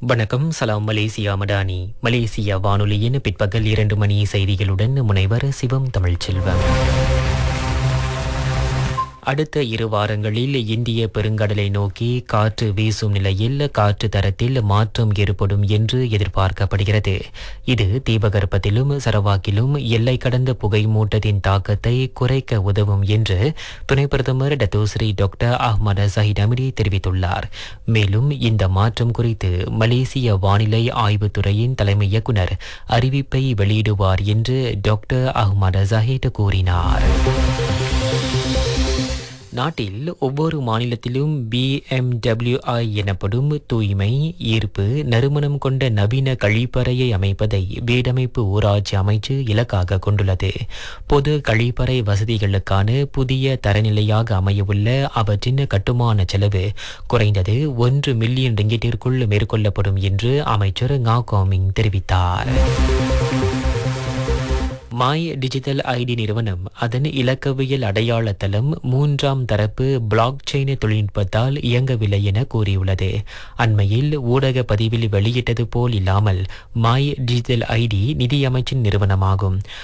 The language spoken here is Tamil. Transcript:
வணக்கம் சலாம் மலேசியா மடானி மலேசியா வானொலியின் பிற்பகல் இரண்டு மணி செய்திகளுடன் முனைவர் சிவம் தமிழ்ச்செல்வம் அடுத்த இரு வாரங்களில் இந்திய பெருங்கடலை நோக்கி காற்று வீசும் நிலையில் காற்று தரத்தில் மாற்றம் ஏற்படும் என்று எதிர்பார்க்கப்படுகிறது இது தீபகற்பத்திலும் சரவாக்கிலும் எல்லை கடந்த புகை மூட்டத்தின் தாக்கத்தை குறைக்க உதவும் என்று துணை பிரதமர் Datuk Seri doctor Ahmad Zahid Hamidi தெரிவித்துள்ளார் மேலும் இந்த மாற்றம் குறித்து மலேசிய வானிலை ஆய்வுத்துறையின் தலைமை இயக்குனர் அறிவிப்பை வெளியிடுவார் என்று டாக்டர் அஹ்மத் ஜஹீட் கூறினார் நாட்டில் ஒவ்வொரு மாநிலத்திலும் பிஎம்டபிள்யூஐ எனப்படும் தூய்மை ஈர்ப்பு நறுமணம் கொண்ட நவீன கழிப்பறையை அமைப்பதை வீடமைப்பு ஊராட்சி அமைச்சு இலக்காக கொண்டுள்ளது பொது கழிப்பறை வசதிகளுக்கான புதிய தரநிலையாக அமையவுள்ள அவற்றின் கட்டுமான செலவு குறைந்தது ஒன்று மில்லியன் ரிங்கிட்டிற்குள் மேற்கொள்ளப்படும் என்று அமைச்சர் ngா கோமிங் தெரிவித்தார் மாய் டிஜிட்டல் ஐடி நிறுவனம் அதன் இலக்கவியல் அடையாள தளம் மூன்றாம் தரப்பு பிளாக் செயின் தொழில்நுட்பத்தால் இயங்கவில்லை என கூறியுள்ளது அண்மையில் ஊடக பதிவில் வெளியிட்டது போல் இல்லாமல் மாய் டிஜிட்டல் ஐடி நிதியமைச்சின் நிறுவனமாகும்